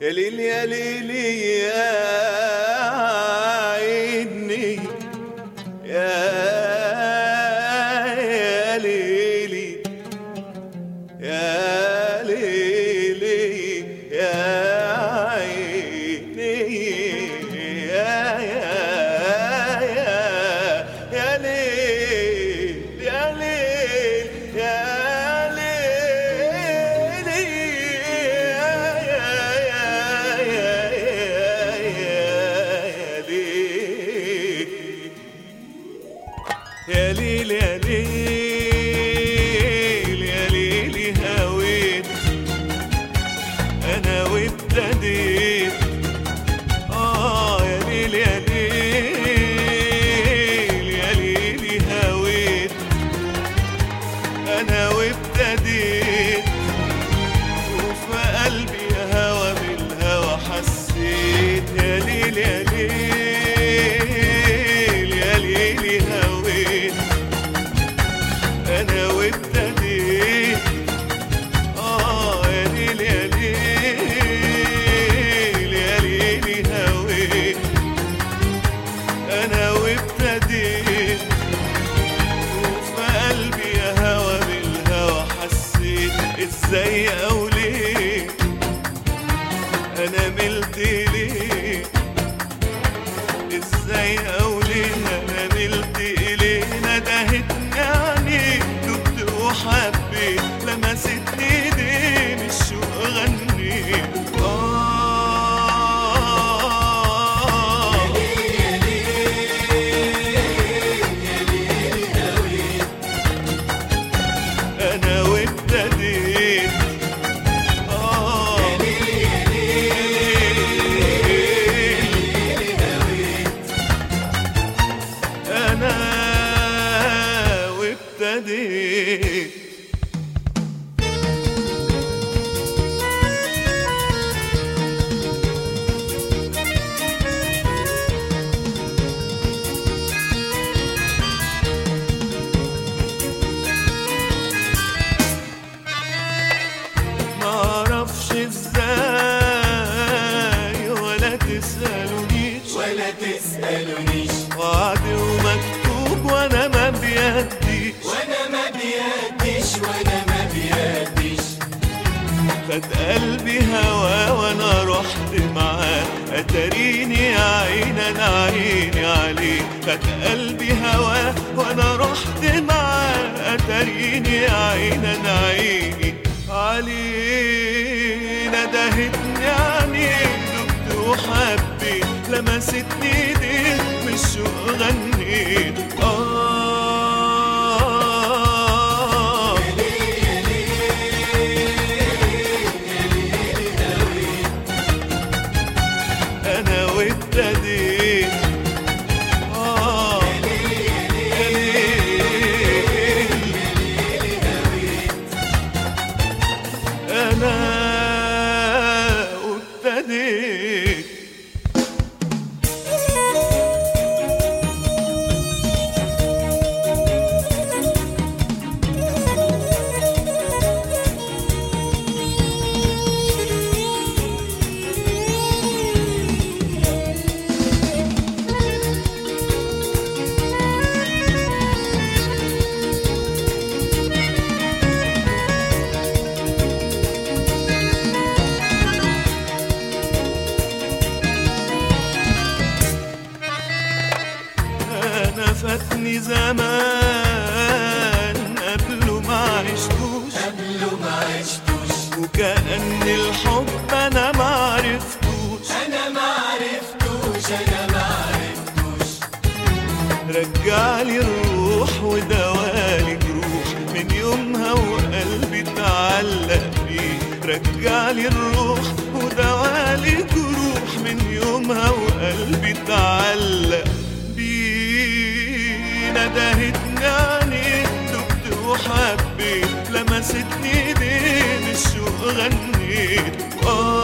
يا ليل يا ليل يا عيني يا يا ليلي يا ليلي يا عيني يا يا يا يا ليل يا ليل يا ليلي يا يا يا يا يا ليل يا ليل يا ليل يا ليل هويت انا وابتديت اه يا ليل يا ليل يا ليل هويت انا وابتديت وفي قلبي هوى بالهوى حسيت يا ليل يا ليل يا ليل هويت انا وابتديت اه يا ليل يا ليل يا ليل هويت انا وابتديت وفي قلبي يا هوى بالهوى حسيت ازاي او ليه انا ملت ليه ازاي او ليه انا ملت اليه ندهتني عليه دبت وحبيت لمستني ايديه من الشوق غنيت آه انا وابتديت اه انا وابتديت معرفش ازاي ولا تسألونيش ولا تسألونيش وعد ومكتوب وانا ما بيديش وانا ما بيديش وانا ما بيديش خد قلبي هوا وانا رحت معاه اتريني يا عين انا عيني عليه خد قلبي هوا وانا رحت معاه اتريني يا عين انا عيني عليه ندهتني عينيه دبت وحبيت لمستني ايديه من الشوق غنيت آه انا وابتديت اه يا ليل. انا وابتديت انا فاتني زمان قبله ما عشتوش قبله ما عشتوش وكأن الحب انا ما عرفتوش انا ما عرفتوش انا ما عرفتوش رجعلي الروح ودوالي جروح من يومها وقلبي اتعلق بيه رجعلي الروح ودوالي جروح من يومها وقلبي اتعلق بيه ندهتني عينيه دبت وحبيت لمستني ايديه من الشوق غنيت آه